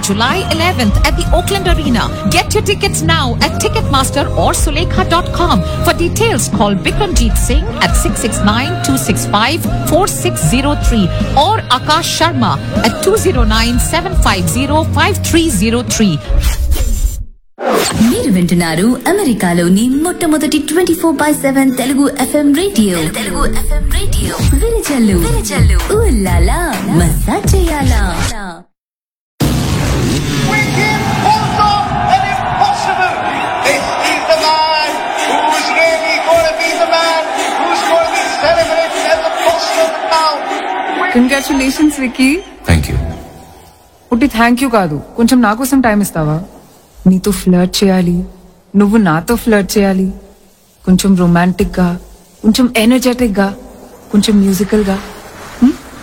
July 11th at the Oakland Arena. Get your tickets now at Ticketmaster or Sulekha.com. For details, call Bikramjeet Singh at 669-265-4603 or Akash Sharma at 209-750-5303. మీరు వింటున్నారు అమెరికాలోని మొట్టమొదటి twenty four by seven Telugu FM radio Telugu FM radio విరచల్లు విరచల్లు ఊల్లాలా మజా చేయాలా We give also an impossible. This is the man who's really going to be the man who's going to be celebrated at the bottom of the town. Congratulations Vicky thank you పుట్టి thank you కాదు కొంచెం నా కోసం time ఇస్తావా నీతో flirt చేయాలి నువ్వు నాతో ఫ్లర్ట్ చేయాలి కొంచెం రొమాంటిక్ గా కొంచెం ఎనర్జెటిక్ గా కొంచెం మ్యూజికల్ గా